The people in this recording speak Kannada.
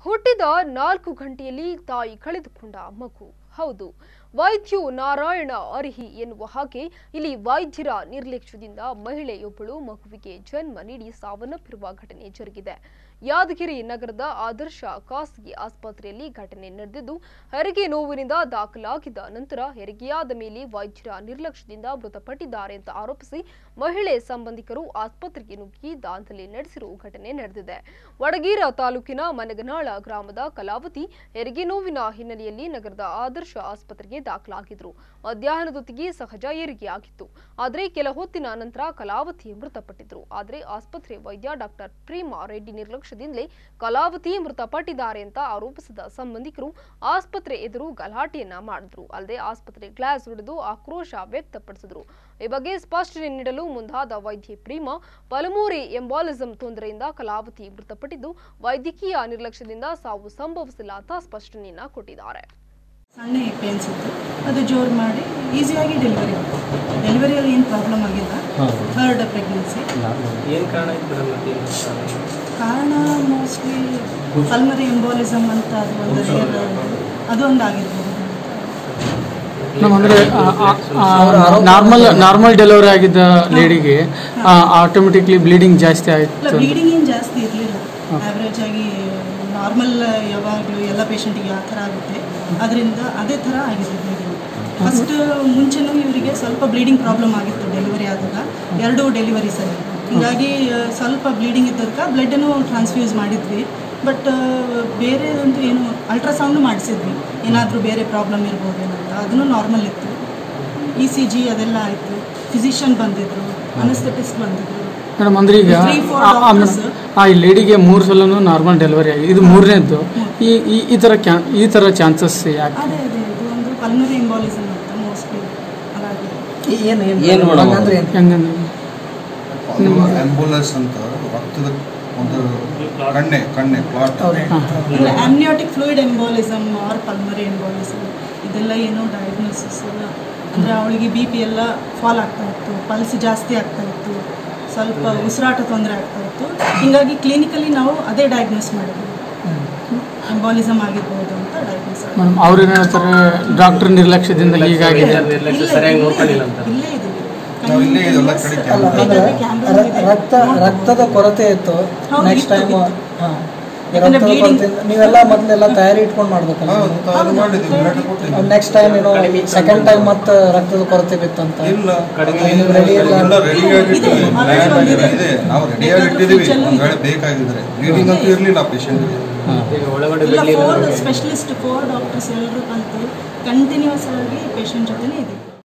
ಹುಟ್ಟಿದ ನಾಲ್ಕು ಗಂಟೆಯಲ್ಲಿ ತಾಯಿ ಕಳೆದುಕೊಂಡ ಮಗು ಹೌದು ವೈದ್ಯು ನಾರಾಯಣ ಅರ್ಹಿ ಎನ್ನುವ ಹಾಗೆ ಇಲ್ಲಿ ವೈದ್ಯರ ನಿರ್ಲಕ್ಷ್ಯದಿಂದ ಮಹಿಳೆಯೊಬ್ಬಳು ಮಗುವಿಗೆ ಜನ್ಮ ನೀಡಿ ಸಾವನ್ನಪ್ಪಿರುವ ಘಟನೆ ಜರುಗಿದೆ ಯಾದಗಿರಿ ನಗರದ ಆದರ್ಶ ಖಾಸಗಿ ಆಸ್ಪತ್ರೆಯಲ್ಲಿ ಘಟನೆ ನಡೆದಿದ್ದು ಹೆರಿಗೆ ನೋವಿನಿಂದ ದಾಖಲಾಗಿದ್ದ ನಂತರ ಹೆರಿಗೆಯಾದ ಮೇಲೆ ವೈದ್ಯರ ನಿರ್ಲಕ್ಷ್ಯದಿಂದ ಮೃತಪಟ್ಟಿದ್ದಾರೆ ಅಂತ ಆರೋಪಿಸಿ ಮಹಿಳೆ ಸಂಬಂಧಿಕರು ಆಸ್ಪತ್ರೆಗೆ ನುಗ್ಗಿ ದಾಂಧಲೆ ನಡೆಸಿರುವ ಘಟನೆ ನಡೆದಿದೆ ವಡಗೀರ ತಾಲೂಕಿನ ಮನಗನಾಳ ಗ್ರಾಮದ ಕಲಾವತಿ ಹೆರಿಗೆ ನೋವಿನ ಹಿನ್ನೆಲೆಯಲ್ಲಿ ನಗರದ ಆದರ್ಶ ಆಸ್ಪತ್ರೆಗೆ ದಾಖಲಾಗಿದ್ರು ಮಧ್ಯಾಹ್ನದೊತ್ತಿಗೆ ಸಹಜ ಹೆರಿಗೆಯಾಗಿತ್ತು ಆದರೆ ಕೆಲ ಹೊತ್ತಿನ ನಂತರ ಕಲಾವತಿ ಮೃತಪಟ್ಟಿದ್ರು ಆದರೆ ಆಸ್ಪತ್ರೆ ವೈದ್ಯ ಡಾಕ್ಟರ್ ಪ್ರೇಮಾ ರೆಡ್ಡಿ ನಿರ್ಲಕ್ಷ್ಯದಿಂದಲೇ ಕಲಾವತಿ ಮೃತಪಟ್ಟಿದ್ದಾರೆ ಅಂತ ಆರೋಪಿಸಿದ ಸಂಬಂಧಿಕರು ಆಸ್ಪತ್ರೆ ಎದುರು ಗಲಾಟೆಯನ್ನ ಮಾಡಿದ್ರು ಅಲ್ಲದೆ ಆಸ್ಪತ್ರೆ ಗ್ಲಾಸ್ ಹೊಡೆದು ಆಕ್ರೋಶ ವ್ಯಕ್ತಪಡಿಸಿದ್ರು ಈ ಬಗ್ಗೆ ಸ್ಪಷ್ಟನೆ ನೀಡಲು ಮುಂದಾದ ವೈದ್ಯೆ ಪ್ರೇಮಾ ಪಲಮೂರಿ ಎಂಬಾಲಿಸಂ ತೊಂದರೆಯಿಂದ ಕಲಾವತಿ ಮೃತಪಟ್ಟಿದ್ದು ವೈದ್ಯಕೀಯ ನಿರ್ಲಕ್ಷ್ಯದಿಂದ ಸಾವು ಸಂಭವಿಸಿಲ್ಲ ಅಂತ ಸ್ಪಷ್ಟನೆಯನ್ನ ಕೊಟ್ಟಿದ್ದಾರೆ ಸಣ್ಣ ಪೇನ್ಸ್ ಇತ್ತು ಅದು ಜೋರು ಮಾಡಿ ಈಸಿಯಾಗಿ ಡೆಲಿವರಿ ಆಯಿತು ಡೆಲಿವರಿಯಲ್ಲಿ ಏನು ಪ್ರಾಬ್ಲಮ್ ಆಗಿಲ್ಲ ಥರ್ಡ್ ಪ್ರೆಗ್ನೆನ್ಸಿ ಏನು ಕಾರಣ ಇತ್ತು ಮೇಡಮ್ ಮತ್ತೆ ಏನು ಕಾರಣ? ಕಾರಣ ಮೋಸ್ಟ್ಲಿ ಪಲ್ಮರಿ ಎಂಬೋಲಿಸಮ್ ಅಂತ ಅದು ಒಂದು ರೇರ್ ಅದು ಒಂದು ಆಗಿರ್ಬೋದು ನಮ್ಮ ಅಂದರೆ ನಾರ್ಮಲ್ ನಾರ್ಮಲ್ ಡೆಲಿವರಿ ಆಗಿದ್ದ ಲೇಡಿಗೆ ಆಟೋಮೆಟಿಕ್ಲಿ ಬ್ಲೀಡಿಂಗ್ ಜಾಸ್ತಿ ಇಲ್ಲ ಆಯಿತು ಬ್ಲೀಡಿಂಗ್ ಏನು ಜಾಸ್ತಿ ಇರಲಿಲ್ಲ ಆ್ಯಾವ್ರೇಜ್ ಆಗಿ ನಾರ್ಮಲ್ ಯಾವಾಗಲೂ ಎಲ್ಲ ಪೇಷಂಟಿಗೆ ಆ ಥರ ಆಗುತ್ತೆ ಅದರಿಂದ ಅದೇ ಥರ ಆಗಿತ್ತು ಬ್ಲೀಡಿಂಗ್ ಫಸ್ಟ್ ಮುಂಚೆನೂ ಇವರಿಗೆ ಸ್ವಲ್ಪ ಬ್ಲೀಡಿಂಗ್ ಪ್ರಾಬ್ಲಮ್ ಆಗಿತ್ತು ಡೆಲಿವರಿ ಆದಾಗ ಎರಡೂ ಡೆಲಿವರೀಸಲ್ಲಿ ಹೀಗಾಗಿ ಆ, ಸ್ವಲ್ಪ ಬ್ಲೀಡಿಂಗ್ ಇದ್ದದಕ್ಕೆ ಬ್ಲಡ್ಡನ್ನು ಟ್ರಾನ್ಸ್ಫ್ಯೂಸ್ ಮಾಡಿದ್ವಿ ಬಟ್ ಬೇರೆ ಒಂದು ಏನು ಅಲ್ಟ್ರಾಸೌಂಡು ಮಾಡಿಸಿದ್ವಿ ಏನಾದರೂ ಬೇರೆ ಪ್ರಾಬ್ಲಮ್ ಇರ್ಬೋದೇನೋ ಅಂತ ಅದನ್ನು ನಾರ್ಮಲ್ ಇತ್ತು ಇ ಸಿ ಜಿ ಅದೆಲ್ಲ ಆಯಿತು ಫಿಸಿಷಿಯನ್ ಬಂದಿದ್ರು ಅನಸ್ಥೆಟಿಸ್ಟ್ ಬಂದಿದ್ರು ಮೇಡಮ್ ಅಂದ್ರೆ ಈಗ Three, four ಆ- ಆ doctors. ಮೇಡಮ್, ಆ ಈ ಲೇಡಿಗೆ ಮೂರು ಸಲನು ನಾರ್ಮಲ್ ಡೆಲಿವರಿ ಆಗಿದೆ ಇದು ಮೂರನೇದ್ದು ಈ ಈ- ಈ ಥರ ಕ್ಯಾ ಈ ಥರ ಚಾನ್ಸಸ್ ಯಾಕೆ ಅದೇ ಅದೇ ಇದು ಒಂದು ಪಲ್ಮರಿ ಎಂಬಾಲಿಸಮ್ ಅಂತ ಮೋಸ್ಟ್ಲಿ ಅದಾಗಿದೆ ಏನು ಏನು ಮೇಡಮ್ ಅದು? ಅಂದ್ರೆ ಏನು ಹೆಂಗಂದ್ರೆ ಆಂಬುಲೆನ್ಸ್ ಅಂತ ರಕ್ತದ ಒಂದು ಕಣ್ಣೆ ಕಣ್ಣೆ ಪ್ಲಾಟ್ ಇಲ್ಲ amniotic fluid embolism or pulmonary embolism ಇದೆಲ್ಲ ಏನೋ ಡಯಾಗ್ನೋಸಿಸ್ ಅಂದರೆ ಅವಳಿಗೆ ಬಿ ಪಿ ಎಲ್ಲ ಫಾಲ್ ಆಗ್ತಾ ಇತ್ತು ಪಲ್ಸ್ ಜಾಸ್ತಿ ಆಗ್ತಾ ಇತ್ತು ಸ್ವಲ್ಪ ಉಸಿರಾಟ ತೊಂದರೆ ಆಗ್ತಾ ಇತ್ತು ಹೀಗಾಗಿ ಕ್ಲಿನಿಕಲಿ ನಾವು ಅದೇ ಡಯಾಗ್ನೋಸ್ ಮಾಡಿದ್ವಿ ಎಂಬಾಲಿಸಮ್ ಆಗಿರ್ಬೋದು ಅಂತ ಡಯಾಗ್ನೋಸ್ ಮೇಡಮ್ ಅವ್ರೇನು ಹೇಳ್ತಾರೆ ಡಾಕ್ಟರ್ ನಿರ್ಲಕ್ಷ್ಯದಿಂದ ಹೀಗಾಗಿದೆ ನಿರ್ಲಕ್ಷ್ಯ ಸರಿಯಾಗಿ ನೋಡ್ಕೊಂಡಿಲ್ಲ ಅಂತ ಇಲ್ಲೇ ಇದೆ ನಾವು ಇಲ್ಲೇ ಇದೆಲ್ಲ ಕಡೆ ಅಲ್ಲ ಕ್ಯಾಮ್ರಾ ಅಂದ್ರೆ Camera ರ- ಇದೆ. ರಕ್ತ ರಕ್ತದ ಕೊರತೆ ಇತ್ತು ಹೌದು, ನೆಕ್ಸ್ಟ್ ಇತ್ತು, ಟೈಮ್ ಇತ್ತು. ಹಾಂ ಯಾಕಂದ್ರೆ ರಕ್ತದ bleeding- ಕೊರತೆ ನೀವೆಲ್ಲ ಮೊದಲೆಲ್ಲ ತಯಾರಿ ಇಟ್ಕೊಂಡು ಮಾಡ್ಬೇಕಲ್ಲ ಅದು ಮಾಡಿದ್ವಿ ಬ್ಲಡ್ ಕೊಟ್ಟಿದ್ವಿ ನೆಕ್ಸ್ಟ್ ಟೈಮ್ ಏನೋ ಸೆಕೆಂಡ್ ಟೈಮ್ ಮತ್ತೆ ರಕ್ತದ ಕೊರತೆ ಬಿತ್ತಂತ ಇಲ್ಲ ಕಡಿಮೆ ನೀವು ready ಇಲ್ಲ? ಇಲ್ಲ ರೆಡಿ ಆಗಿಟ್ಟಿದ್ವಿ ಇದೆ, ಪ್ಲಾನ್ ಇದೆ. ಇದೆ ನಾವು ರೆಡಿ ಆಗಿಟ್ಟಿದ್ದೀವಿ ಒಂದ್ ವೇಳೆ ಬೇಕಾಗಿದ್ರೆ ಬ್ಲೀಡಿಂಗ್ ಅಂತೂ ಇರಲಿಲ್ಲ ಪೇಷಂಟ್ಗೆ ಈಗ ಒಳಗಡೆ ಇಲ್ಲ ಬಿಡ್ಲಿಲ್ಲ ಫೋರ್ ಸ್ಪೆಷಲಿಸ್ಟ್ ಫೋರ್ ಡಾಕ್ಟರ್ಸ್ ಎಲ್ಲರೂ ಕಲಿತು ಕಂಟಿನ್ಯೂಸ್ ಆಗಿ ಪೇಷಂಟ್ ಜೊತೆನೇ ಇದ್ದೀವಿ